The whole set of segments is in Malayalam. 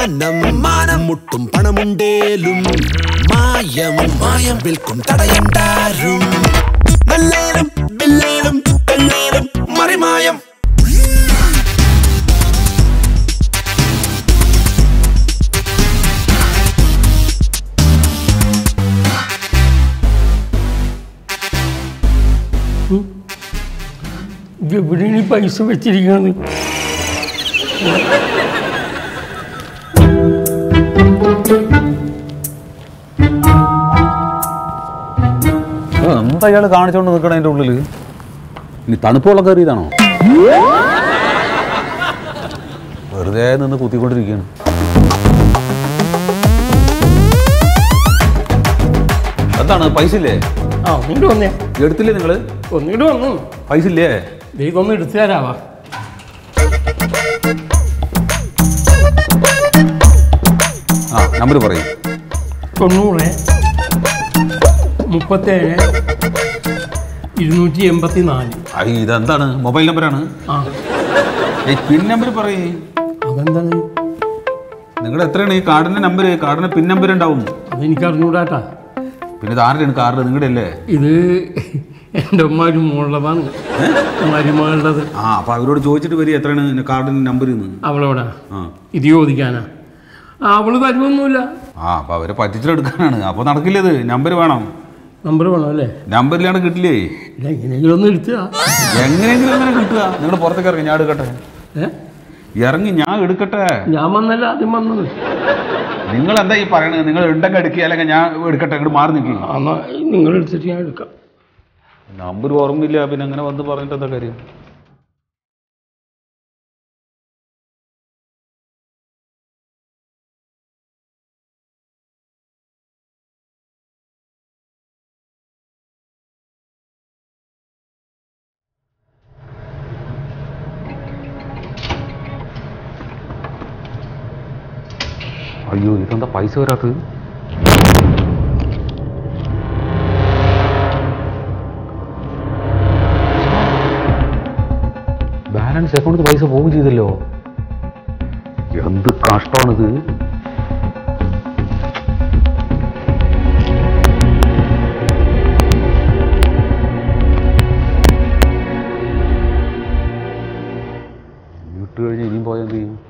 മാനം മാനം മുട്ടും പണമുണ്ടേലും മായം മായം വിൽക്കും തടയണ്ടാരും നല്ലേലും ബില്ലേലും പെണ്ണേലും മറിമായം ഇത് എവിടെയാണ് ഈ പൈസ വെച്ചിരിക്കുന്നത് എന്താ അയാൾ കാണിച്ചോണ്ട് നിൽക്കണ അതിന്റെ ഉള്ളില് ഇനി തണുപ്പുള്ള കയറിയതാണോ വെറുതെ നിന്ന് കുത്തിക്കൊണ്ടിരിക്കുകയാണ് എന്താണ് പൈസ ഇല്ലേ ആ ഒന്നിട്ട് വന്നേ എടുത്തില്ലേ നിങ്ങള് ഒന്നിട്ട് വന്നു പൈസ ഇല്ലേ ദൈവം ഒന്ന് എടുത്തു തരാവാ ആ നമ്പർ പറയും തൊണ്ണൂറ് മുപ്പത്തേഴ് ഇരുന്നൂറ്റി എൺപത്തി നാല് ഐ ഇതെന്താണ് മൊബൈൽ നമ്പറാണ് ആ ഈ പിൻ നമ്പർ പറയേ അതെന്താണ് നിങ്ങളുടെ എത്രയാണ് ഈ കാർഡിന്റെ നമ്പർ കാർഡിന് പിൻ നമ്പർ ഉണ്ടാവും അതെനിക്ക് അറിഞ്ഞൂടാട്ടാ പിന്നെ ഇത് ആരുടെയാണ് കാർഡ് നിങ്ങളുടെ അല്ലേ ഇത് എൻ്റെ ഉമ്മാരി മോളുള്ളതാണ് മരുമകളുള്ളത് ആ അപ്പൊ അവരോട് ചോദിച്ചിട്ട് വരിക എത്രയാണ് കാർഡിന്റെ നമ്പർ എന്ന് അവളോടാ ആ ഇത് ചോദിക്കാനാ ആ, അവള് തരുമൊന്നുമില്ല ആ അപ്പൊ അവരെ പറ്റിച്ചെടുക്കാനാണ് അപ്പൊ നടക്കില്ല ഇത് നമ്പർ വേണം നമ്പർ വേണം അല്ലേ നമ്പറിലാണ് കിട്ടില്ലേ ഇല്ല എങ്ങനെയെങ്കിലും ഒന്ന് എടുത്തുക എങ്ങനെയെങ്കിലും അങ്ങനെ കിട്ടുക നിങ്ങൾ പുറത്തേക്ക് ഇറങ്ങി ഞാൻ എടുക്കട്ടെ ഏ ഇറങ്ങി ഞാൻ എടുക്കട്ടെ ഞാൻ വന്നല്ല ആദ്യം വന്നത് നിങ്ങൾ എന്താ ഈ പറയണത് നിങ്ങൾ ഉണ്ടെങ്കിൽ എടുക്കുക അല്ലെങ്കിൽ ഞാൻ എടുക്കട്ടെ ഇങ്ങോട്ട് മാറി നിൽക്കി എന്നാ നിങ്ങൾ എടുത്തിട്ട് ഞാൻ എടുക്കാം നമ്പർ ഓർമ്മയില്ല പിന്നെ അങ്ങനെ വന്ന് പറഞ്ഞിട്ട് എന്താ കാര്യം അയ്യോ ഇതെന്താ പൈസ വരാത്തത് ബാലൻസ് അക്കൗണ്ടിൽ പൈസ പോകും ചെയ്തല്ലോ എന്ത് കഷ്ടമാണിത് വിട്ട് കഴിഞ്ഞ് ഇനിയും പോയാൽ എന്ത് ചെയ്യും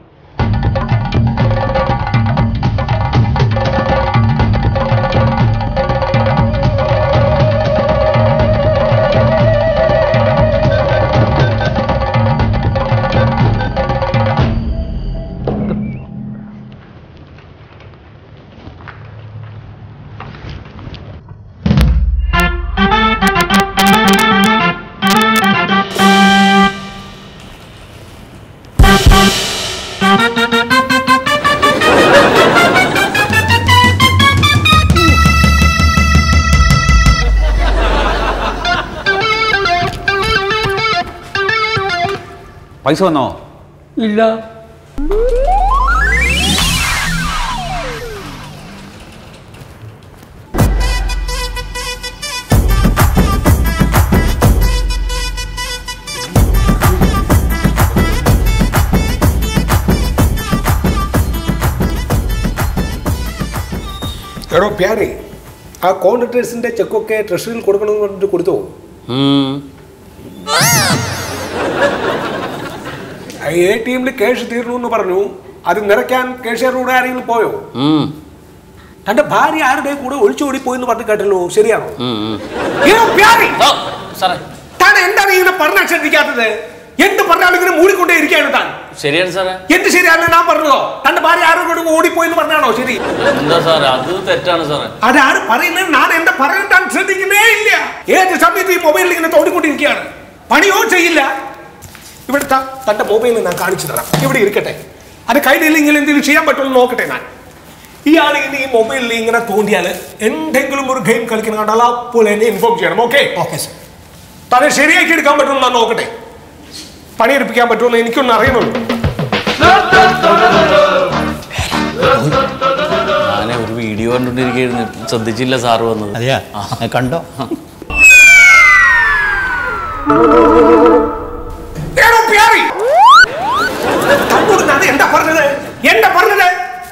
പൈസ വന്നോ ഇല്ല എടോ പ്യാരെ ആ കോൺട്രാക്ടേഴ്സിന്റെ ചെക്കൊക്കെ ട്രഷറിയിൽ കൊടുക്കണമെന്ന് പറഞ്ഞിട്ട് കൊടുത്തോ എ ടി എമ്മിൽ ക്യാഷ് തീർന്നു എന്ന് പറഞ്ഞു അത് നിറയ്ക്കാൻ ക്യാഷ്യറിലൂടെ ആരെങ്കിലും പോയോ തന്റെ ഭാര്യ ആരുടെ കൂടെ ഒളിച്ചോടി പോയെന്ന് പറഞ്ഞു കേട്ടല്ലോ ശരിയാണോ എടോ പ്യാരെ, സാറേ താൻ എന്താണ് ഇങ്ങനെ പറഞ്ഞാൽ ശ്രദ്ധിക്കാത്തത് എന്ത് പറഞ്ഞാലും ഇങ്ങനെ മൂടിക്കൊണ്ടേ ഇരിക്കുകയാണ് താൻ ശരിയാണ് സാറേ എന്ത് ശരിയാണ് ഞാൻ പറഞ്ഞതോ തന്റെ ഭാര്യ ആരുടെ കൂടെ ഓടിപ്പോയെന്ന് പറഞ്ഞാണോ ശരി എന്താ സാറേ അത് തെറ്റാണ് സാറേ അതാണ് പറയുന്നത് ഞാൻ എന്താ പറയുന്നത് ശ്രദ്ധിക്കുന്നേ ഇല്ല ഏത് സമയത്ത് ഈ മൊബൈലിൽ ഇങ്ങനെ തോണ്ടിക്കൊണ്ടിരിക്കുകയാണ് പണിയോ ചെയ്യില്ല ഇവിടെ ത- തന്റെ മൊബൈൽ ഞാൻ കാണിച്ചു തരാം ഇവിടെ ഇരിക്കട്ടെ അത് കയ്യിലില്ലെങ്കിൽ എന്തെങ്കിലും ചെയ്യാൻ പറ്റുമെന്ന് നോക്കട്ടെ ഞാൻ ഇയാൾ ഇനി ഈ മൊബൈലിൽ ഇങ്ങനെ തോണ്ടിയാൽ എന്തെങ്കിലും ഒരു ഗെയിം കളിക്കുന്ന കണ്ടാൽ അപ്പോൾ എന്നെ ഇൻഫോം ചെയ്യണം ഓക്കെ ഓക്കെ സർ തന്നെ ശരിയാക്കി എടുക്കാൻ പറ്റുമെന്ന് ഞാൻ നോക്കട്ടെ പണിയെടുപ്പിക്കാൻ പറ്റുമെന്ന് എനിക്കൊന്നും അറിയുന്നുള്ളൂ ഞാനേ ഒരു വീഡിയോ കണ്ടോണ്ടിരിക്കുന്നു ശ്രദ്ധിച്ചില്ല സാറ് വന്നത് അതെയാ കണ്ടോ ഏടോ പ്യാരി തന്നോട് ഞാൻ എന്താ പറഞ്ഞത് എന്താ പറഞ്ഞത്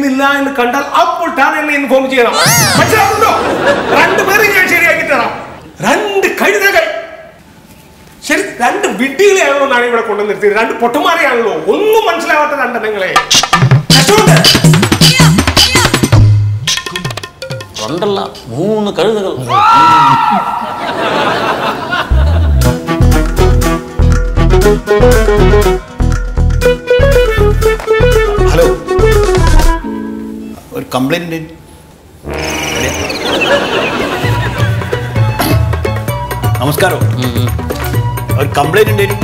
ചെയ്യുന്നില്ല എന്ന് കണ്ടാൽ അപ്പോൾ താൻ എന്നെ ഇൻഫോം ചെയ്യണം മനസ്സിലാവുന്നുണ്ടോ രണ്ടുപേരും ഞാൻ ശരിയാക്കി തരാം രണ്ട് കഴുതകൾ ശരി രണ്ട് വിഡ്ഢികളെയാണല്ലോ ഞാൻ ഇവിടെ കൊണ്ടു നിർത്തിയത് രണ്ട് പൊട്ടുമാരെയാണല്ലോ ഒന്നും മനസ്സിലാവാത്ത രണ്ടെണ്ണങ്ങളെ കഷ്ടമുണ്ട് രണ്ടല്ല മൂന്ന് കഴുതകൾ ഹലോ ഒരു കംപ്ലൈന്റ് നമസ്കാരം ഒരു കംപ്ലൈന്റ് ഉണ്ടേനു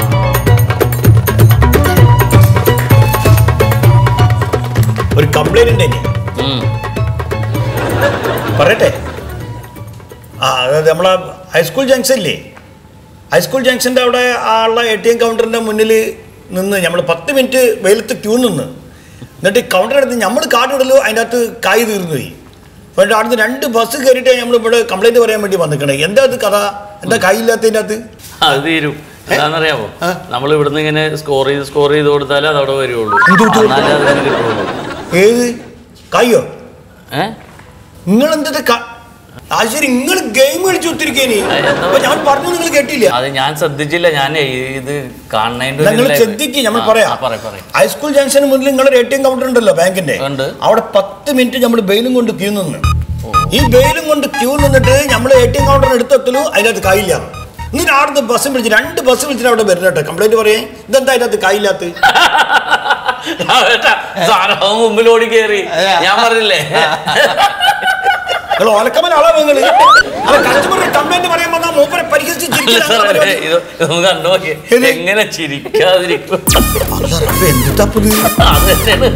ഒരു കംപ്ലൈന്റ് ഉണ്ടേനി ഉം. പറയട്ടെ ആ അതായത് നമ്മളെ ഹൈസ്കൂൾ ജംഗ്ഷൻ ഇല്ലേ ഹൈസ്കൂൾ ജംഗ്ഷൻ്റെ അവിടെ ആ ഉള്ള എ ടി എം കൗണ്ടറിൻ്റെ മുന്നിൽ നിന്ന് നമ്മൾ പത്ത് മിനിറ്റ് വെയിലത്ത് ക്യൂ നിന്ന് എന്നിട്ട് കൗണ്ടർ എടുത്ത് നമ്മൾ കാർഡ് ഇടലോ അതിൻ്റെ അകത്ത് കായ് തീർന്നു പോയി അപ്പോൾ അവിടുന്ന് രണ്ട് ബസ് കയറിയിട്ടേ നമ്മൾ ഇവിടെ കംപ്ലൈൻറ്റ് പറയാൻ വേണ്ടി വന്നിക്കണേ എന്താ അത് കഥ എന്താ കായില്ലാത്തതിൻ്റെ അകത്ത് അത് തീരും എന്താണെന്നറിയാമോ നമ്മൾ ഇവിടുന്ന് ഇങ്ങനെ സ്കോർ ചെയ്ത് സ്കോർ ചെയ്ത് കൊടുത്താലേ അത് അവിടെ വരുള്ളൂ എന്ത് പറ്റും? എന്നാലേ അതിന് കിട്ടുള്ളൂ ഏത് കായോ ഏ നിങ്ങൾ എന്താ ആ ശരി നിങ്ങൾ ഗെയിം കളിച്ചു ഒത്തിരിക്കേനി അപ്പൊ ഞാൻ പറഞ്ഞു നിങ്ങൾ കേട്ടില്ല അത് ഞാൻ ശ്രദ്ധിച്ചില്ല ഞാൻ ഇത് കാണുന്നതിന്റെ ഒരു നിങ്ങൾ ഇതിലായി പോയി. ശ്രദ്ധിക്ക് നമ്മൾ ആ, പറയാം ആ, പറയാം പറയാം ഹൈസ്കൂൾ ജംഗ്ഷന് മുന്നിൽ നിങ്ങളുടെ എ ടി എം കൗണ്ടർ ഉണ്ടല്ലോ ബാങ്കിന്റെ ഉണ്ട്. അവിടെ പത്ത് മിനിറ്റ് നമ്മൾ ബെയിലും കൊണ്ട് ക്യൂ നിന്ന് ഈ ബെയിലും കൊണ്ട് ക്യൂ നിന്നിട്ട് നമ്മൾ എ ടി എം കൗണ്ടറിന് എടുത്തെത്തലു അതിനകത്ത് കായില്ല എന്നിട്ട് അവിടുന്ന് ബസ് വിളിച്ച് രണ്ട് ബസ് വിളിച്ചിട്ട് അവിടെ വരുന്നട്ടെ കംപ്ലൈന്റ് പറയേ ഇതെന്താ അതിനകത്ത് കായില്ലാത്ത ആ, ഏട്ടാ, സാധനം അവൻ മുമ്പിൽ ഓടി കയറി ഞാൻ പറഞ്ഞില്ലേ നിങ്ങൾ ഓലക്കമൻ ആളാ നിങ്ങൾ കസ്റ്റമറുടെ കംപ്ലൈന്റ് പറയാൻ വന്നാൽ മൂപ്പരെ പരിഹസിച്ച് അല്ല ചിരിക്കലാണ് സാറേ, പരിപാടി. ഇത് ഇതൊന്ന് കണ്ടു നോക്കി ഏത്? എങ്ങനെ ചിരിക്കാതിരിക്കും അല്ല റബ്ബേ, എന്തിട്ടാ ഇപ്പൊ ഇത്? അത് തന്നെയാണ്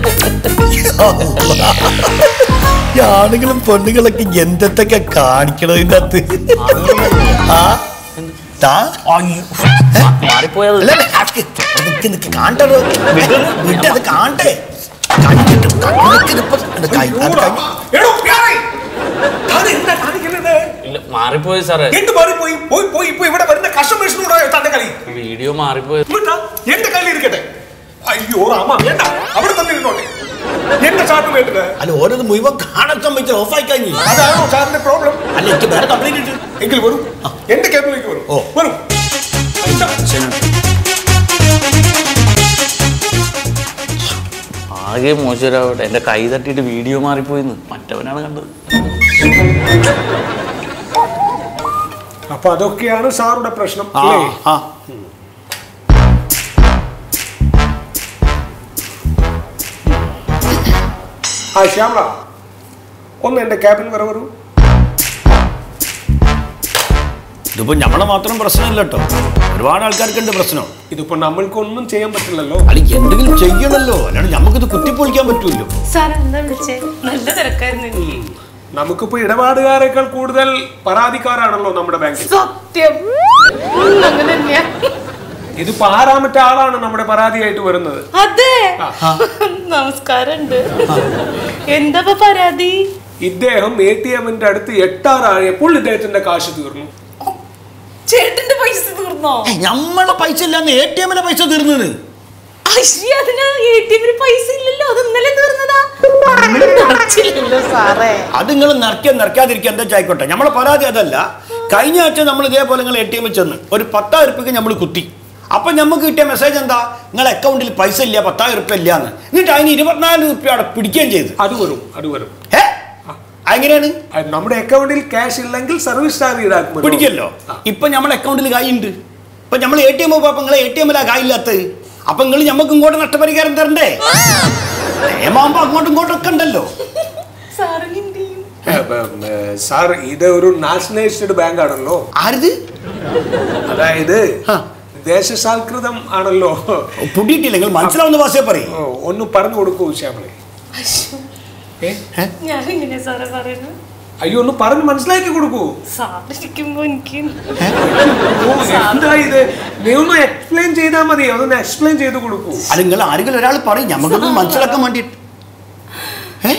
ഈ ആണുങ്ങളും പെണ്ണുങ്ങളൊക്കെ എന്തൊക്കെ കാണിക്കണത് ഇതിന്റെ അകത്ത് ആ താ മാറിപ്പോയത് അല്ല, അല്ല, ആക്ക്. അത് നിക്ക് നിക്ക് കാണട്ടെ അത്. വിട്ട് അത് കാണട്ടെ കണ്ടിട്ട് കണ്ണിലേക്ക് ഇതിപ്പോ അത് കൈ- അത് കൈ- എടോ, പ്യാരേ, താൻ എന്താ കാണിക്കുന്നത് ഇല്ല മാറിപ്പോയി സാറേ എന്ത് മാറിപ്പോയി പോയി പോയി ഇപ്പൊ ഇവിടെ വരുന്ന കസ്റ്റമേഴ്സിനോട് തന്റെ കളി വീഡിയോ മാറിപ്പോയി ഇങ്ങോട്ടാ, എന്റെ കയ്യിൽ ഇരിക്കട്ടെ അയ്യോ രാമ വേണ്ട അവിടെ തന്നെ ഇരുന്നോട്ടെ എന്റെ ചാട്ട് വേണ്ടത് അല്ല ഓരോന്ന് മുഴുവൻ കാണാൻ സംബന്ധിച്ച് ഓഫായി കഴിഞ്ഞു അതാണോ സാറിന്റെ പ്രോബ്ലം അല്ല എനിക്ക് വേറെ കംപ്ലൈന്റ് ഉണ്ട് എങ്കിൽ വരൂ എന്റെ ക്യാബിലേക്ക് വരൂ ഓ. വരൂ ആകെ മോശമാവട്ടെ എന്റെ കൈ തട്ടിയിട്ട് വീഡിയോ മാറിപ്പോയിന്ന് മറ്റവനാണ് കണ്ടത് അപ്പൊ അതൊക്കെയാണ് സാറുടെ പ്രശ്നം ആ അല്ലേ ആ ആ ശ്യാമള ഒന്ന് എന്റെ ക്യാബിൻ വരെ വരൂ ഇതിപ്പോ നമ്മളെ മാത്രം പ്രശ്നമില്ല കേട്ടോ ഒരുപാട് ആൾക്കാർക്കുണ്ട് പ്രശ്നം ഇതിപ്പോ നമ്മൾക്കൊന്നും ചെയ്യാൻ പറ്റില്ലല്ലോ അല്ല എന്തെങ്കിലും ചെയ്യണല്ലോ അല്ലാണ്ട് നമുക്കിത് കുത്തിപ്പൊളിക്കാൻ പറ്റൂല്ലോ സാർ എന്താ വിളിച്ചേ നല്ല തിരക്കായിരുന്നു നമുക്കിപ്പോ ഇടപാടുകാരെക്കാൾ കൂടുതൽ പരാതിക്കാരാണല്ലോ നമ്മുടെ ബാങ്കിൽ സത്യം ഉം, അങ്ങനെ തന്നെയാ ഇതിപ്പോ ആറാമത്തെ ആളാണ് നമ്മുടെ പരാതിയായിട്ട് വരുന്നത് അതെ നമസ്കാരമുണ്ട് എന്താ ഇപ്പൊ പരാതി ഇദ്ദേഹം എ ടി എമ്മിന്റെ അടുത്ത് എട്ടാറായപ്പോൾ ഇദ്ദേഹത്തിന്റെ കാശ് തീർന്നു ചേട്ടന്റെ പൈസ തീർന്നോ നമ്മളെ പൈസ ഇല്ലാന്ന് എ ടി എമ്മിലെ പൈസ തീർന്നത് അശ്ശി അതിന് എ ടി എമ്മിന് പൈസ ഇല്ലല്ലോ അത് ഇന്നലെ തീർന്നതാ നമ്മള് നിറച്ചില്ലല്ലോ സാറേ അത് നിങ്ങൾ നിറയ്ക്കാൻ നിറയ്ക്കാതിരിക്കുക എന്താ ആയിക്കോട്ടെ നമ്മളെ പരാതി അതല്ല കഴിഞ്ഞ ആഴ്ച നമ്മൾ ഇതേപോലെ നിങ്ങൾ എ ടി എമ്മിൽ ചെന്ന് ഒരു പത്തായിരം ഉറുപ്പിക്ക് നമ്മൾ കുത്തി അപ്പൊ നമുക്ക് കിട്ടിയ മെസ്സേജ് എന്താ നിങ്ങളെ അക്കൗണ്ടിൽ പൈസ ഇല്ല പത്തായിരം ഉറുപ്പ്യ ഇല്ല എന്ന് എന്നിട്ട് അതിന് ഇരുപത്തിനാല് ഉറുപ്പ്യ അവിടെ പിടിക്കുകയും ചെയ്ത് അത് വരും അത് വരും ഏ എങ്ങനെയാണ് അത് നമ്മുടെ അക്കൗണ്ടിൽ ക്യാഷ് ഇല്ലെങ്കിൽ സർവീസ് ചാർജ് ഈടാക്കും പിടിക്കല്ലോ ഇപ്പൊ നമ്മളെ അക്കൗണ്ടിൽ കായുണ്ട് ഇപ്പൊ നമ്മൾ എ ടി എം പോയപ്പോ നിങ്ങളെ എ ടി എമ്മിലാ കായില്ലാത്തത് അപ്പൊ നിങ്ങൾ നമുക്ക് ഇങ്ങോട്ട് നഷ്ടപരിഹാരം തരണ്ടേ നിയമാകുമ്പോ അങ്ങോട്ടും ഇങ്ങോട്ടും ഒക്കെ ഉണ്ടല്ലോ സാറിന് എന്ത് ചെയ്യും സാർ ഇത് ഒരു നാഷണലൈസ്ഡ് ബാങ്ക് ആണല്ലോ ആരത് അതായത് ആ. ദേശസാൽകൃതം ആണല്ലോ പുടിയിട്ടില്ല നിങ്ങൾ മനസ്സിലാവുന്ന ഭാഷയെ പറയും ഓ, ഒന്ന് പറഞ്ഞു കൊടുക്കൂ ശ്യാമളെ ഏ? ഞാൻ ഇങ്ങനെ സാറേ പറയുന്നത് അയ്യോ ഒന്ന് പറഞ്ഞ് മനസ്സിലാക്കി കൊടുക്കൂ സാറിരിക്കുമ്പോ എനിക്ക് ഓ, എന്താ ഇത് നീ ഒന്ന് എക്സ്പ്ലെയിൻ ചെയ്താൽ മതി അതൊന്ന് എക്സ്പ്ലെയിൻ ചെയ്ത് കൊടുക്കൂ അല്ല നിങ്ങൾ ആരെങ്കിലും ഒരാൾ പറയും നമുക്കൊന്ന് മനസ്സിലാക്കാൻ വേണ്ടിയിട്ട് ഏ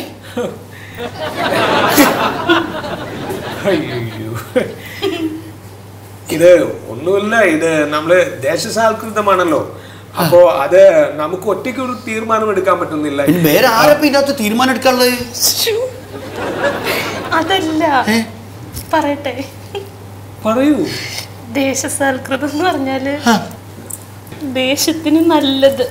അയ്യോ ഇത് ഒന്നുമില്ല ഇത് നമ്മള് ദേശസാൽകൃതമാണല്ലോ അപ്പോ അത് നമുക്ക് ഒറ്റയ്ക്ക് ഒരു തീരുമാനം എടുക്കാൻ പറ്റുന്നില്ല പിന്നെ വേറെ ആരപ്പ ഇതിനകത്ത് തീരുമാനം എടുക്കാനുള്ളത് ശ്ശോ. അതല്ല ഏ? പറയട്ടെ പറയൂ ദേശസാൽകൃതം എന്ന് പറഞ്ഞാല് ദേശത്തിന് നല്ലത്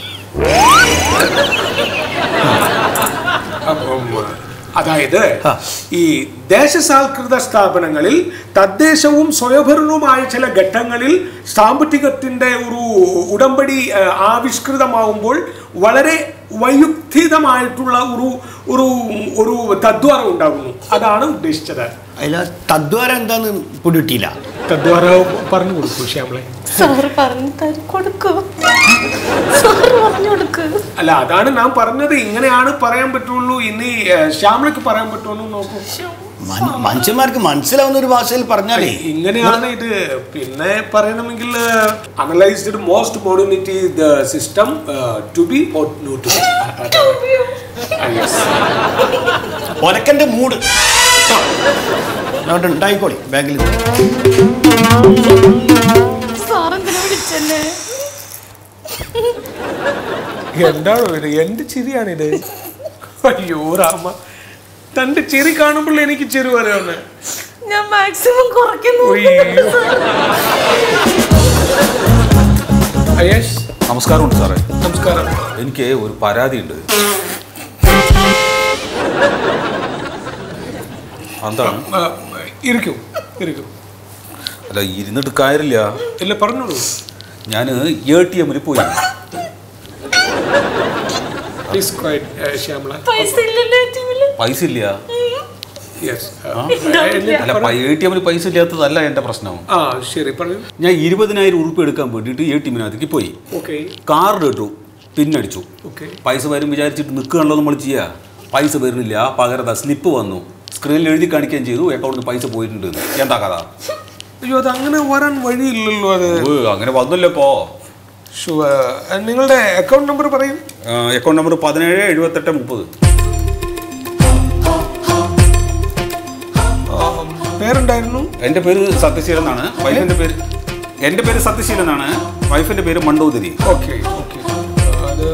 അപ്പം, അതായത് ഈ ദേശസാൽകൃത സ്ഥാപനങ്ങളിൽ തദ്ദേശവും സ്വയംഭരണവുമായ ചില ഘട്ടങ്ങളിൽ സാമ്പത്തികത്തിന്റെ ഒരു ഉടമ്പടി ആ, ആവിഷ്കൃതമാവുമ്പോൾ വളരെ വൈയുക്തിതമായിട്ടുള്ള ഒരു ഒരു ഒരു തദ്വാരം ഉണ്ടാകുന്നു അതാണ് ഉദ്ദേശിച്ചത് അതിൽ തദ്വാരം എന്താന്ന് പിടികിട്ടിയില്ല തദ്വാരം പറഞ്ഞു കൊടുക്കൂ ശ്യാമളെ സാറ് പറഞ്ഞു തരും കൊടുക്കൂ സാറ് പറഞ്ഞു കൊടുക്കൂ അല്ല അതാണ് ഞാൻ പറഞ്ഞത് ഇങ്ങനെയാണ് പറയാൻ പറ്റുള്ളൂ ഇനി ആ, ശ്യാമളയ്ക്ക് പറയാൻ പറ്റുള്ളൂ നോക്കൂ മൻ- മനുഷ്യന്മാർക്ക് മനസ്സിലാവുന്ന ഒരു ഭാഷയിൽ പറഞ്ഞാലേ ഇങ്ങനെയാണ് ഇത് പിന്നെ പറയണമെങ്കിൽ analysed most modernity the system to be to be ഒലക്കന്റെ മൂഡ് അവിടെ ഉണ്ടായിക്കോളി ബാഗിൽ സാറെന്തിനാ വിളിച്ചെന്നെ എന്താണോ ഇത് എന്ത് ചിരിയാണിത് അയ്യോ രാമ തന്റെ ചിരി കാണുമ്പോൾ എനിക്ക് ചിരി വരാണ് ഞാൻ മാക്സിമം കുറയ്ക്കുന്നു അയ്യോ. അയേഷ് നമസ്കാരമുണ്ട് സാറേ നമസ്കാരം എനിക്ക് ഒരു പരാതിയുണ്ട് എന്താണ് ആ, ഇരിക്കൂ ഇരിക്കൂ അല്ല ഇരുന്നിട്ട് കാര്യമില്ല ഇല്ല പറഞ്ഞോളൂ ഞാൻ എ ടി എമ്മിൽ പോയി പ്ലീസ് ക്വൈറ്റ് ശ്യാമള പൈസ ഇല്ലല്ലോ ടീമില് പൈസ ഇല്ല യെസ് അല്ല എ ടി എമ്മിൽ പൈസ ഇല്ലാത്തതല്ല എൻ്റെ പ്രശ്നം ആ ശരി പറയൂ ഞാൻ ഇരുപതിനായിരം ഉറുപ്പ് എടുക്കാൻ വേണ്ടിയിട്ട് എ ടി എമ്മിനകത്തേക്ക് പോയി ഓക്കെ കാർഡ് ഇട്ടു പിന്നടിച്ചു ഓക്കെ പൈസ വരും വിചാരിച്ചിട്ട് നിൽക്കുകയാണല്ലോ നമ്മൾ ചെയ്യുക പൈസ വരുന്നില്ല പകരം സ്ലിപ്പ് വന്നു സ്ക്രീനിൽ എഴുതി കാണിക്കുകയും ചെയ്തു അക്കൗണ്ടിൽ പൈസ പോയിട്ടുണ്ട് എന്ന്. എന്താ കഥ അയ്യോ അത് അങ്ങനെ വരാൻ വഴിയില്ലല്ലോ അത് ഓ അങ്ങനെ വന്നല്ലോ ഇപ്പോ ഷുവർ നിങ്ങളുടെ അക്കൗണ്ട് നമ്പർ പറയൂ അക്കൗണ്ട് നമ്പർ പതിനേഴ് എഴുപത്തെട്ട് മുപ്പത് പേരുണ്ടായിരുന്നു എൻ്റെ പേര് സത്യശീലൻ എന്നാണ് വൈഫിൻ്റെ പേര് എൻ്റെ പേര് സത്യശീലൻ എന്നാണ് വൈഫിൻ്റെ പേര് മണ്ടോദരി ഓക്കെ ഓക്കെ അത്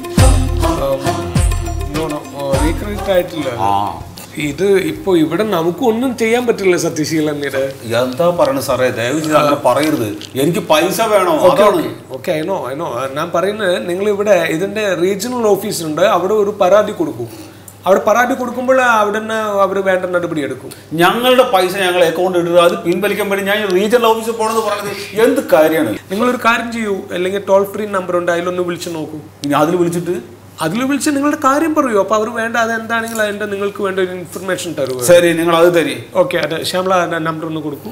റീക്രെഡിറ്റ് ആയിട്ടില്ല ആ ഇത് ഇപ്പൊ ഇവിടെ നമുക്ക് ഒന്നും ചെയ്യാൻ പറ്റില്ല സത്യശീലൻ ഇത് എന്താ പറയണത് സാറേ ദയവ് ചെയ്ത് അങ്ങനെ പറയരുത് എനിക്ക് പൈസ വേണോ ഓക്കെ അതാണ് ഓക്കെ ഓക്കെ ഐനോ ഐനോ ഞാൻ പറയുന്നത് നിങ്ങൾ ഇവിടെ ഇതിന്റെ റീജിയണൽ ഓഫീസ് ഉണ്ട് അവിടെ ഒരു പരാതി കൊടുക്കും അവിടെ പരാതി കൊടുക്കുമ്പോൾ അവിടെ നിന്ന് അവർ വേണ്ട നടപടി എടുക്കും ഞങ്ങളുടെ പൈസ ഞങ്ങൾ അക്കൗണ്ട് ഇടുക അത് പിൻവലിക്കാൻ വേണ്ടി ഞാൻ റീജിയണൽ ഓഫീസിൽ പോകണമെന്ന് പറയുന്നത് എന്ത് കാര്യമാണ് നിങ്ങളൊരു കാര്യം ചെയ്യൂ അല്ലെങ്കിൽ ടോൾ ഫ്രീ നമ്പർ ഉണ്ട് അതിലൊന്ന് വിളിച്ചു നോക്കൂ ഇനി അതിൽ വിളിച്ചിട്ട് അതിൽ വിളിച്ച് നിങ്ങളുടെ കാര്യം പറയൂ അപ്പൊ അവർ വേണ്ട അത് എന്താണെങ്കിൽ അതിന്റെ നിങ്ങൾക്ക് വേണ്ട ഒരു ഇൻഫർമേഷൻ തരുക ശരി നിങ്ങൾ അത് തരി ഓക്കെ അത് ശ്യാമള നമ്പർ ഒന്ന് കൊടുക്കൂ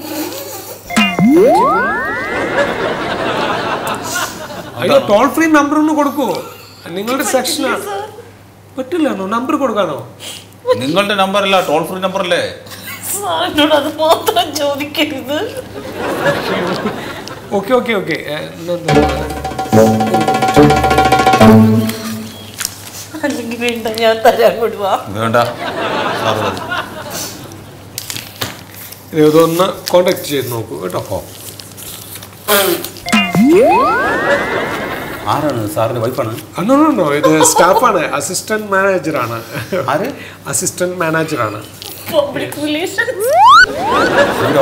അയ്യോ ടോൾ ഫ്രീ നമ്പർ ഒന്ന് കൊടുക്കൂ നിങ്ങളുടെ സെക്ഷനാണ് പറ്റില്ലാണോ നമ്പർ കൊടുക്കാനോ നിങ്ങളുടെ നമ്പർ അല്ല ടോൾ ഫ്രീ നമ്പർ അല്ലേ സാറിനോട് അത് മാത്രം ചോദിക്കരുത് ഓക്കെ ഓക്കെ ഓക്കെ അല്ലെങ്കിൽ വേണ്ട ഞാൻ തരാൻ കൊടുവാ വേണ്ട സാറ് തരും. ഇതൊന്ന് കോണ്ടാക്ട് ചെയ്ത് നോക്കൂ കേട്ടോ ആരാണ് സാറിന്റെ വൈഫാണ് അന്നോ നോ ഇത് സ്റ്റാഫാണ് അസിസ്റ്റന്റ് മാനേജറാണ് ആര് അസിസ്റ്റന്റ് മാനേജറാണ് പബ്ലിക് റിലേഷൻസ് ഇതോ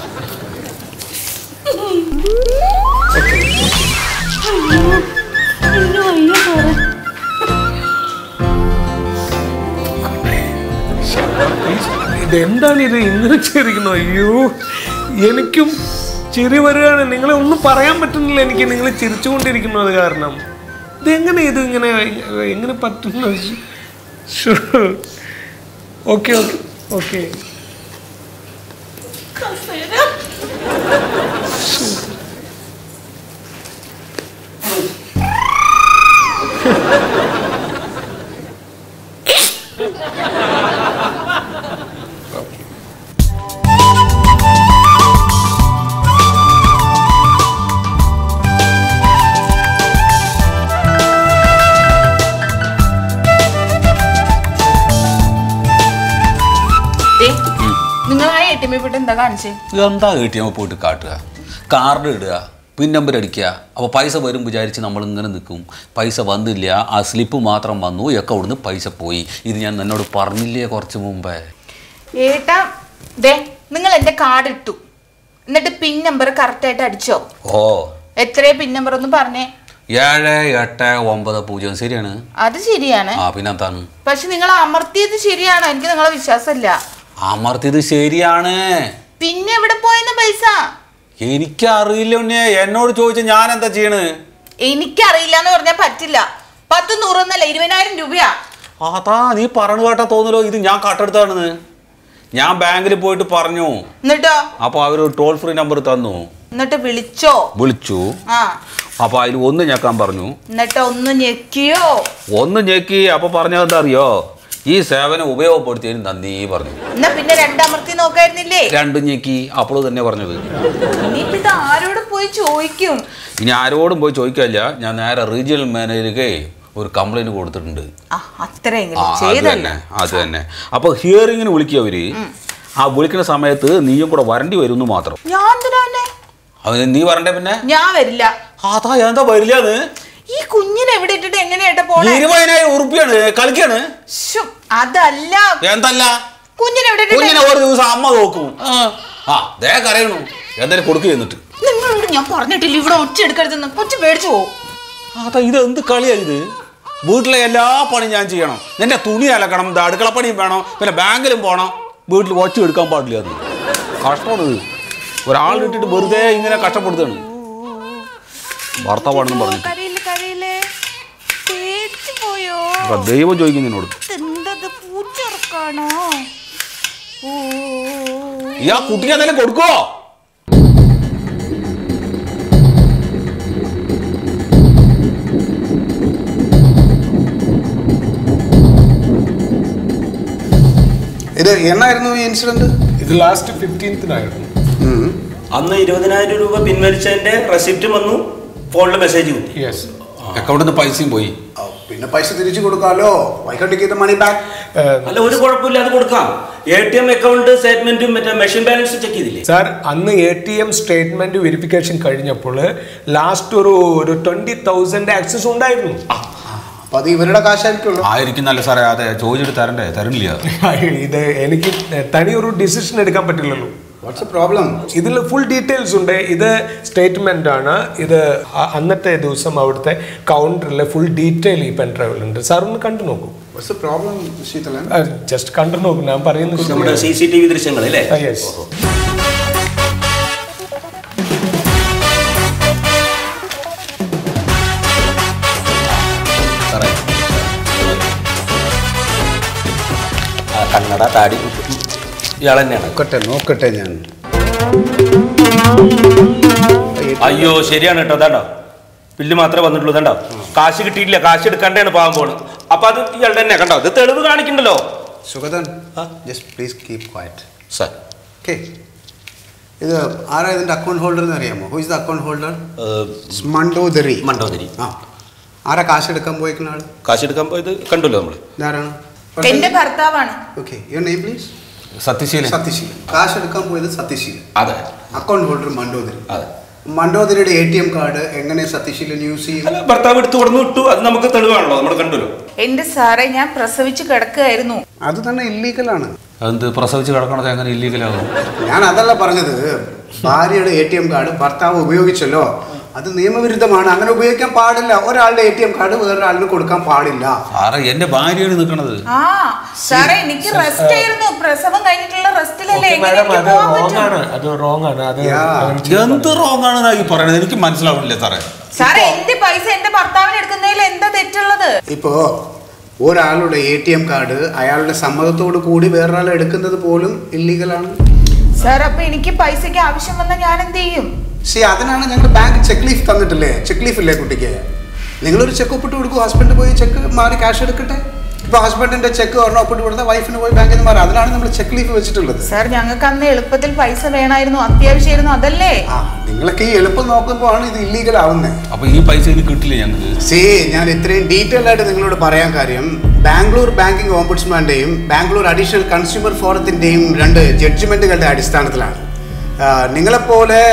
അയ്യോ അയ്യോ സാറേ ഇതെന്താണ് ഇത് ഇങ്ങനെ ചെയ്തിരിക്കുന്നത് അയ്യോ എനിക്കും ചിരി വരികയാണ് നിങ്ങളെ ഒന്നും പറയാൻ പറ്റുന്നില്ല എനിക്ക് നിങ്ങൾ ചിരിച്ചുകൊണ്ടിരിക്കുന്നത് കാരണം ഇതെങ്ങനെ ഇത് ഇങ്ങനെ എങ്ങനെ പറ്റുന്നു ഓക്കെ ഓക്കെ ഓക്കെ കസേര നിങ്ങൾ ആ എ ടി എമ്മിൽ പോയിട്ട് എന്താ കാണിച്ചേ എന്താ എ ടി എം പോയിട്ട് കാട്ടുക കാർഡ് ഇടുക പിൻ നമ്പർ അടിക്കുക അപ്പോൾ പൈസ വരും വിചാരിച്ച് നമ്മൾ ഇങ്ങനെ നിൽക്കും പൈസ വന്നില്ല ആ സ്ലിപ്പ് മാത്രം വന്നു ഒക്കെ അവിടുന്ന് പൈസ പോയി ഇത് ഞാൻ എന്നോട് പറഞ്ഞില്ലേ കുറച്ച് മുമ്പേ ഏട്ടാ ദേ നിങ്ങൾ എന്റെ കാർഡ് ഇട്ടു എന്നിട്ട് പിൻ നമ്പർ കറക്റ്റ് ആയിട്ട് അടിച്ചോ ഓ എത്രയാ പിൻ നമ്പർ ഒന്ന് പറഞ്ഞേ ഏഴ് എട്ട് ഒമ്പത് പൂജ്യം ശരിയാണ് അത് ശരിയാണ് ആ പിന്നെന്താണ് പക്ഷെ നിങ്ങൾ അമർത്തിയത് ശരിയാണ് എനിക്ക് നിങ്ങളെ വിശ്വാസമില്ല അമർത്തിയത് ശരിയാണ് പിന്നെ എവിടെ പോയെന്ന് പൈസ എനിക്കറിയില്ല ഉണ്ണിയെ എന്നോട് ചോദിച്ച ഞാൻ എന്താ ചെയ്യണ് എനിക്കറിയില്ല എന്ന് പറഞ്ഞാൽ പറ്റില്ല പത്ത് നൂറൊന്നല്ല ഇരുപതിനായിരം രൂപയാ അതാ നീ പറഞ്ഞു കേട്ടാ തോന്നലോ ഇത് ഞാൻ കട്ടെടുത്താണെന്ന് ഞാൻ ബാങ്കിൽ പോയിട്ട് പറഞ്ഞു എന്നിട്ടോ അപ്പോൾ അവർ ടോൾ ഫ്രീ നമ്പർ തന്നു എന്നിട്ട് വിളിച്ചോ വിളിച്ചു ആ അപ്പോൾ അതിൽ ഒന്ന് ഞെക്കാൻ പറഞ്ഞു എന്നിട്ട് ഒന്ന് ഞെക്കിയോ ഒന്ന് ഞെക്കി അപ്പോൾ പറഞ്ഞത് എന്താ അറിയോ ഈ സേവനം ഉപയോഗപ്പെടുത്തിയതിന് നന്ദി പറഞ്ഞു എന്നാ പിന്നെ രണ്ടമർത്തി നോക്കായിരുന്നില്ലേ രണ്ടും ഞെക്കി അപ്പോൾ തന്നെ പറഞ്ഞത് ഇനിയിപ്പോ ഇത് ആരോട് പോയി ചോദിക്കും ഇനി ആരോടും പോയി ചോദിക്കാനില്ല ഞാൻ നേരെ റീജിയണൽ മാനേജർക്ക് ഒരു കംപ്ലൈന്റ് കൊടുത്തിട്ടുണ്ട് ആ ആ അത്രയെങ്കിലും അത് ചെയ്തല്ലേ തന്നെ അത് തന്നെ അപ്പോൾ ഹിയറിങ്ങിന് വിളിക്കുക അവര് ആ വിളിക്കുന്ന സമയത്ത് നീയും കൂടെ വരണ്ടി വരുന്നു മാത്രം ഞാൻ എന്തിനാ പിന്നെ? അവന് നീ വരണ്ടേ പിന്നെ ഞാൻ വരില്ല അതാ എന്താ വരില്ലാന്ന് ഈ കുഞ്ഞിനെ എവിടെ ഇട്ടിട്ട് എങ്ങനെയായിട്ട് പോണേ ഇരുപതിനായിരം ഉറുപ്പിയാണ് കളിക്കാണ് ശ്ശോ, അതല്ല എന്തല്ല കുഞ്ഞിനെ എവിടെ ഇട്ടിട്ട് കുഞ്ഞിനെ ഒരു ദിവസം അമ്മ നോക്കും ആ ദേ കരയണു എന്തായാലും കൊടുക്കുക എന്നിട്ട് നിങ്ങളോട് ഞാൻ പറഞ്ഞിട്ടില്ല ഇവിടെ ഒച്ച എടുക്കരുതെന്ന് കൊച്ചു പേടിച്ചു പോകും അതാ ഇത് എന്ത് കളിയാ ഇത് വീട്ടിലെ എല്ലാ പണിയും ഞാൻ ചെയ്യണം നിന്റെ തുണി അലക്കണം ഇത് അടുക്കളപ്പണിയും വേണം പിന്നെ ബാങ്കിലും പോകണം വീട്ടിൽ ഒച്ച എടുക്കാൻ പാടില്ല അത് കഷ്ടമാണ് ഇത് ഒരാളിനെ ഇട്ടിട്ട് വെറുതെ ഇങ്ങനെ കഷ്ടപ്പെടുത്താണ് ഭർത്താവാണെന്ന് പറഞ്ഞിട്ട് കരയില് കരയില് പേടിച്ചു പോയോ അപ്പൊ ദൈവം ചോദിക്കും നിന്നോട് എന്തത് പൂച്ചിറക്കാണോ ഓ ഈ ആ കുട്ടിക്ക് എന്തെങ്കിലും കൊടുക്കോ ഇത് എന്നായിരുന്നു ഈ ഇൻസിഡന്റ് ഇത് ലാസ്റ്റ് ഫിഫ്റ്റീൻത്തിനായിരുന്നു അന്ന് ഇരുപതിനായിരം രൂപ പിൻവലിച്ചതിന്റെ റെസിപ്റ്റ് വന്നു ഫോണിൽ മെസ്സേജ് കിട്ടി യെസ് അക്കൗണ്ടിൽ നിന്ന് പൈസയും പോയി പിന്നെ പൈസ തിരിച്ചു കൊടുക്കാമല്ലോ why can't get money back അല്ല ഒരു കുഴപ്പമില്ല അത് കൊടുക്കാം എ ടി എം അക്കൗണ്ട് സ്റ്റേറ്റ്മെന്റും മറ്റേ മെഷീൻ ബാലൻസ് ചെക്ക് ചെയ്തില്ലേ സാർ അന്ന് A T M statement verification കഴിഞ്ഞപ്പോൾ ലാസ്റ്റ് ഒരു ഒരു ട്വന്റി തൗസൻഡ് ആക്സസ് ഉണ്ടായിരുന്നു അപ്പൊ അത് ഇവരുടെ കാശായിരിക്കുള്ളൂ ആയിരിക്കും നല്ല സാറേ അതെ ചോദിച്ചിട്ട് തരണ്ടേ തരണില്ല ഇത് എനിക്ക് തനിയൊരു ഡിസിഷൻ എടുക്കാൻ പറ്റില്ലല്ലോ വാട്ട്സ് എ പ്രോബ്ലം ഇതിൽ ഫുൾ ഡീറ്റെയിൽസ് ഉണ്ട് ഇത് സ്റ്റേറ്റ്മെന്റ് ആണ് ഇത് അ- അന്നത്തെ ദിവസം അവിടുത്തെ കൗണ്ടറിലെ ഫുൾ ഡീറ്റെയിൽ ഈ പെൻ ഡ്രൈവിലുണ്ട് സാർ ഒന്ന് കണ്ടു നോക്കൂ what's a problem Sheethalan just കണ്ടു നോക്കൂ ഞാൻ പറയുന്നത് നമ്മുടെ സി സി ടി വി ദൃശ്യങ്ങൾ അല്ലേ യെസ് സാറേ ആ കണ്ണട താടി ഇയാൾ തന്നെയാണ് നോക്കട്ടെ നോക്കട്ടെ ഞാൻ അയ്യോ ശരിയാണ് കേട്ടോ അതാണ്ടോ ബില്ല് മാത്രമേ വന്നിട്ടുള്ളൂ ഇതാണ്ടോ കാശ് കിട്ടിയിട്ടില്ല കാശ് എടുക്കാണ്ടാണ് പാവം പോണ് അപ്പൊ അത് ഇയാളുടെ തന്നെ കണ്ടോ ഇത് തെളിവ് കാണിക്കണ്ടല്ലോ Sugathan just please keep quiet sir okay ഇത് ആരാ ഇതിന്റെ അക്കൗണ്ട് ഹോൾഡർ എന്ന് അറിയാമോ who is the account holder Mandodari Mandodari ആ ആരാ കാശ് എടുക്കാൻ പോയിക്കുന്ന ആള് കാശ് എടുക്കാൻ പോയത് കണ്ടല്ലോ നമ്മള് ഇതാരാണ് എന്റെ ഭർത്താവാണ് okay your name please Sathyasheelan Sathyasheelan കാശ് എടുക്കാൻ പോയത് സത്യശീലൻ അതെ അക്കൗണ്ട് ഹോൾഡർ മണ്ടോദരി അതെ മണ്ടോദരിയുടെ എ ടി എം കാർഡ് എങ്ങനെ സത്യശീലൻ യൂസ് ചെയ്യും അല്ല ഭർത്താവ് എടുത്തു കൊടുന്നു വിട്ടു അത് നമുക്ക് തെളിവാണല്ലോ നമ്മൾ കണ്ടല്ലോ എന്റെ സാറേ ഞാൻ പ്രസവിച്ച് കിടക്കുകയായിരുന്നു അത് തന്നെ ഇല്ലീഗലാണ് എന്ത് പ്രസവിച്ച് കിടക്കണത് എങ്ങനെ ഇല്ലീഗലാകും ഞാൻ അതല്ല പറഞ്ഞത് ഭാര്യയുടെ എ ടി എം കാർഡ് ഭർത്താവ് ഉപയോഗിച്ചല്ലോ അത് നിയമവിരുദ്ധമാണ് അങ്ങനെ ഉപയോഗിക്കാൻ പാടില്ല ഒരാളുടെ എ ടി എം കാർഡ് വേറൊരാളിന് കൊടുക്കാൻ പാടില്ല സാറേ എന്റെ ഭാര്യയാണ് നിൽക്കണത് ആ സാറേ എനിക്ക് റെസ്റ്റ് ആയിരുന്നു പ്രസവം കഴിഞ്ഞിട്ടുള്ള റെസ്റ്റിലല്ലേ എങ്ങനെ മാഡം എനിക്ക് അത് പോകാൻ റോങ് പറ്റും? ആണ് അത് റോങ് ആണ് അത് Yeah. അങ്ങനെ ചെയ്യാൻ എന്ത് റോങ് ആണെന്നാ ഈ പറയണത് എനിക്ക് മനസ്സിലാവുന്നില്ല സാറേ സാറേ എന്റെ പൈസ എന്റെ ഭർത്താവിന് എടുക്കുന്നതിൽ എന്താ തെറ്റുള്ളത് ഇപ്പോ ഒരാളുടെ എ ടി എം കാർഡ് അയാളുടെ സമ്മതത്തോടു കൂടി വേറൊരാൾ എടുക്കുന്നത് പോലും ഇല്ലീഗലാണ് സാർ അപ്പൊ എനിക്ക് പൈസക്ക് ആവശ്യം വന്നാൽ ഞാൻ എന്ത് ചെയ്യും സി അതിനാണ് ഞങ്ങൾ ബാങ്ക് ചെക്ക് ലീഫ് തന്നിട്ടില്ലേ ചെക്ക് ലീഫ് ഇല്ലേ കുട്ടിക്ക് നിങ്ങളൊരു ചെക്ക് ഒപ്പിട്ട് കൊടുക്കൂ ഹസ്ബൻഡ് പോയി ചെക്ക് മാറി ക്യാഷ് എടുക്കട്ടെ ഇപ്പൊ ഹസ്ബൻഡിന്റെ ചെക്ക് ഒരെണ്ണം ഒപ്പിട്ട് കൊടുത്താൽ വൈഫിന് പോയി ബാങ്കിൽ നിന്ന് മാറി അതിനാണ് നമ്മൾ ചെക്ക് ലീഫ് വെച്ചിട്ടുള്ളത് സാർ ഞങ്ങൾക്ക് അന്ന് എളുപ്പത്തിൽ പൈസ വേണമായിരുന്നു അത്യാവശ്യമായിരുന്നു അതല്ലേ ആ നിങ്ങളൊക്കെ ഈ എളുപ്പം നോക്കുമ്പോഴാണ് ഇത് ഇല്ലീഗൽ ആവുന്നത് അപ്പൊ ഈ പൈസ ഇനി കിട്ടില്ല ഞങ്ങൾക്ക് സി ഞാൻ ഇത്രയും ഡീറ്റെയിൽ ആയിട്ട് നിങ്ങളോട് പറയാൻ കാര്യം ബാംഗ്ലൂർ ബാങ്കിംഗ് ഓംബുഡ്സ്മാന്റെയും ബാംഗ്ലൂർ അഡീഷണൽ കൺസ്യൂമർ ഫോറത്തിന്റെയും രണ്ട് ജഡ്ജ്മെന്റുകളുടെ അടിസ്ഥാനത്തിലാണ് ആ, നിങ്ങളെപ്പോലെ ആ,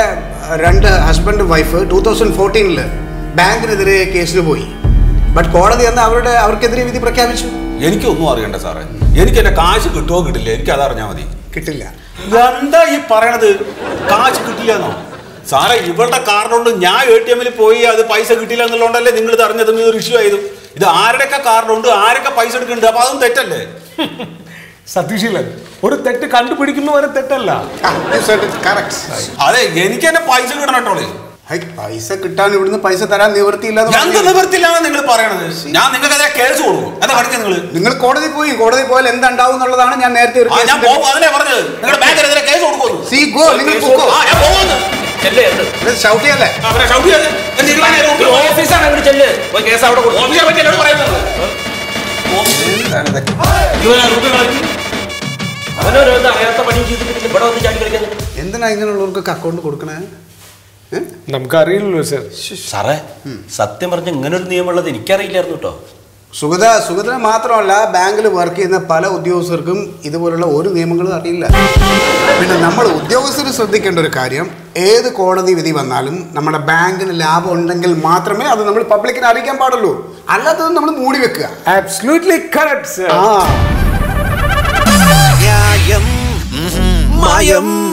രണ്ട് ഹസ്ബൻഡ് വൈഫ് ടൂ തൗസൻഡ് ഫോർട്ടീനിൽ ബാങ്കിനെതിരെ കേസിന് പോയി ബട്ട് കോടതി അന്ന് അവരുടെ അവർക്കെതിരെ വിധി പ്രഖ്യാപിച്ചു എനിക്കൊന്നും അറിയണ്ട സാറേ എനിക്ക് എന്റെ കാശ് കിട്ടുമോ കിട്ടില്ല എനിക്ക് അത് അറിഞ്ഞാൽ മതി കിട്ടില്ല എന്താ ഈ പറയണത് കാശ് കിട്ടില്ലെന്നോ സാറേ ഇവളുടെ കാർഡുകൊണ്ട് ഞാൻ എ ടി എമ്മിൽ പോയി അത് പൈസ കിട്ടില്ല എന്നുള്ളതുകൊണ്ടല്ലേ നിങ്ങൾ ഇത് അറിഞ്ഞതും ഇത് ഒരു ഇഷ്യൂ ആയതും ഇത് ആരുടെയൊക്കെ കാർഡുണ്ട് ആരൊക്കെ പൈസ എടുക്കുന്നുണ്ട് അപ്പൊ അതും തെറ്റല്ലേ സതീശീലൻ ഒരു തെറ്റ് കണ്ടുപിടിക്കുന്ന വരെ തെറ്റല്ല കറക്റ്റ് അതെ എനിക്ക് എന്നെ പൈസ കിട്ടണം കേട്ടോളെ പൈസ കിട്ടാൻ ഇവിടുന്ന് പൈസ തരാൻ നിവൃത്തിയില്ലാതെ ഞാൻ നിവൃത്തിയില്ലാന്ന് നിങ്ങൾ പറയണത് ഞാൻ നിങ്ങൾക്കെതിരെ കേസ് കൊടുക്കും എന്താ പഠിക്കുന്നത് നിങ്ങൾ നിങ്ങൾ കോടതി പോയി കോടതി പോയാൽ എന്തുണ്ടാവും എന്നുള്ളതാണ് ഞാൻ നേരത്തെ ഒരു ആ, ഞാൻ പോകും അതിനെ പറഞ്ഞത് നിങ്ങളുടെ ബാങ്കിനെതിരെ കേസ് കൊടുക്കും See, go, നിങ്ങൾ പൊക്കോ. ആ ഞാൻ പോകുന്നു ഷൗട്ട് ചെയ്യല്ലേ അവരെ ഷൗട്ട് ചെയ്ത് എന്നെ ഇരുപത് നേരം കൊടുക്കും. ഓഫീസാണ് അങ്ങോട്ട് ചെല്ല് പോയി കേസ് അവിടെ കൊടുക്കും ഓഫീസറെ പറ്റി എന്നോട് പറയുന്നത് അവനൊരു അറിയാത്ത പണി ചെയ്തിട്ട് ഇവിടെ വന്ന് ചാടി കളിക്കുന്നത് എന്തിനാ ഇങ്ങനെയുള്ളവർക്കൊക്കെ അക്കൗണ്ട് കൊടുക്കണേ ഏ? നമുക്കറിയില്ലല്ലോ സർ സാറേ സത്യം പറഞ്ഞ ഇങ്ങനെ ഒരു നിയമമുള്ളത് എനിക്കറിയില്ലായിരുന്നു കേട്ടോ സുഗത സുഗതന് മാത്രമല്ല ബാങ്കിൽ വർക്ക് ചെയ്യുന്ന പല ഉദ്യോഗസ്ഥർക്കും ഇതുപോലുള്ള ഒരു നിയമങ്ങളും അറിയില്ല പിന്നെ നമ്മൾ ഉദ്യോഗസ്ഥർ ശ്രദ്ധിക്കേണ്ട ഒരു കാര്യം ഏത് കോടതി വിധി വന്നാലും നമ്മുടെ ബാങ്കിന് ലാഭം ഉണ്ടെങ്കിൽ മാത്രമേ അത് നമ്മൾ പബ്ലിക്കിനെ അറിയിക്കാൻ പാടുള്ളൂ അല്ലാത്തത് നമ്മൾ മൂടി വെക്കുക ആബ്സല്യൂട്ട്ലി കറക്റ്റ് സർ ആ ന്യായം മായം